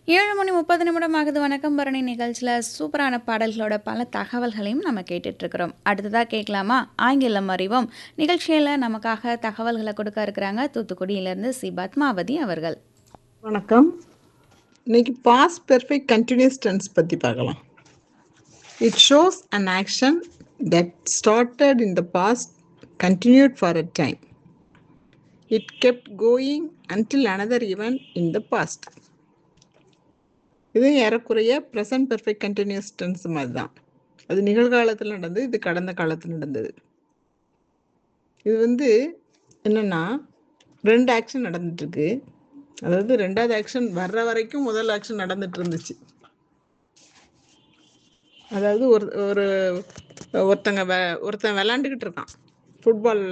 ஏழு மணி முப்பது நிமிடம் ஆகுது வணக்கம் பரணி நிகழ்ச்சியில் சூப்பரான பாடல்களோட பல தகவல்களையும் நம்ம கேட்டுட்ருக்குறோம் அடுத்ததாக கேட்கலாமா ஆங்கிலம் அறிவோம் நிகழ்ச்சியில் நமக்காக தகவல்களை கொடுக்க இருக்கிறாங்க தூத்துக்குடியிலேருந்து சி பத்மாவதி அவர்கள் வணக்கம் இன்னைக்கு பாஸ்ட் பெர்ஃபெக்ட் கண்டினியூஸ் டென்ஸ் பற்றி பார்க்கலாம் it shows an action that started in the past continued for a time it kept going until another event in the past இது ஏறக்குறைய ப்ரெசன்ட் பெர்ஃபெக்ட் கண்டினியூஸ் டென்ஸ் மாதிரி தான் அது நிகழ்காலத்தில் நடந்தது இது கடந்த காலத்தில் நடந்தது இது வந்து என்னென்னா ரெண்டு ஆக்ஷன் நடந்துட்டுருக்கு அதாவது ரெண்டாவது ஆக்ஷன் வர்ற வரைக்கும் முதல் ஆக்ஷன் நடந்துட்டு இருந்துச்சு அதாவது ஒரு ஒரு ஒருத்தங்க வெ ஒருத்தன் விளாண்டுக்கிட்டு இருக்கான் ஃபுட்பால்